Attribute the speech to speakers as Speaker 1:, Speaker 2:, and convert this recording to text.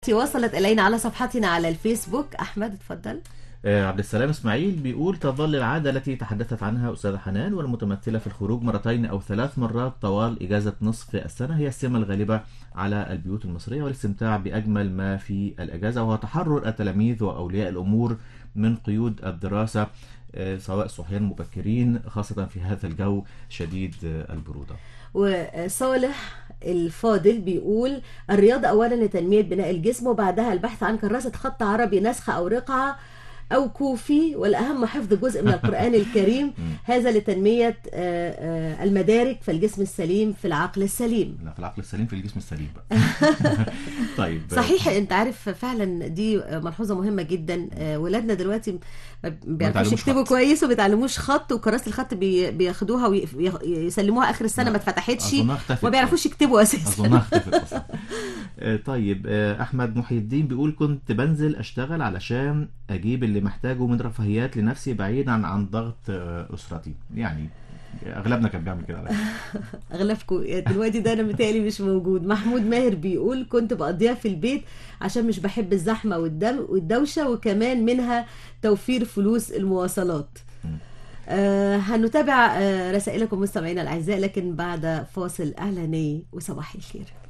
Speaker 1: وصلت إلينا على صفحتنا على الفيسبوك أحمد اتفضل
Speaker 2: آه، عبد السلام اسماعيل بيقول تظل العادة التي تحدثت عنها أستاذة حنان والمتمثلة في الخروج مرتين أو ثلاث مرات طوال إجازة نصف السنة هي السمة الغالبة على البيوت المصرية والاستمتاع بأجمل ما في الأجازة وهو تحرر التلاميذ وأولياء الأمور من قيود الدراسة آه، سواء صحيان مبكرين خاصة في هذا الجو شديد آه، البرودة
Speaker 1: وصالح الفاضل بيقول الرياضة أولا لتنمية بناء الجسم وبعدها البحث عن كراسة خط عربي نسخ أو رقعة أو كوفي والأهم حفظ جزء من القرآن الكريم هذا لتنمية آه، آه، المدارك فالجسم السليم في العقل السليم
Speaker 2: لا في العقل السليم في الجسم السليم بقى طيب آه،
Speaker 1: صحيح انت عارف فعلا دي ملحوظه مهمه جدا آه، ولادنا دلوقتي ما بيعرفوش
Speaker 2: بيتعلموش
Speaker 1: يكتبوا
Speaker 2: خط.
Speaker 1: كويس وما بيتعلموش خط وكراسه الخط بي- بياخدوها ويسلموها اخر السنه
Speaker 2: لا،
Speaker 1: ما اتفتحتش
Speaker 2: أظنها اختفت.
Speaker 1: وما بيعرفوش يكتبوا اساسا
Speaker 2: اظنها اختفت اصلا آه، طيب آه، احمد محي الدين بيقول كنت بنزل اشتغل علشان اجيب اللي محتاجه من رفاهيات لنفسي بعيدا عن ضغط آه، اسرتي يعني اغلبنا كان بيعمل كده على فكرة.
Speaker 1: اغلبكم دلوقتي ده انا متهيألي مش موجود محمود ماهر بيقول كنت بقضيها في البيت عشان مش بحب الزحمه والدم والدوشه وكمان منها توفير فلوس المواصلات آه هنتابع آه رسائلكم مستمعينا الاعزاء لكن بعد فاصل اعلاني وصباح الخير